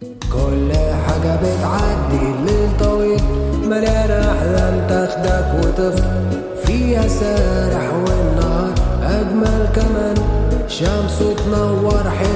كل حاجة بتعدي الليل طويل مليانة أحلام تاخدك وطفل فيها سارح والنهار أجمل كمان شمس تنور حلو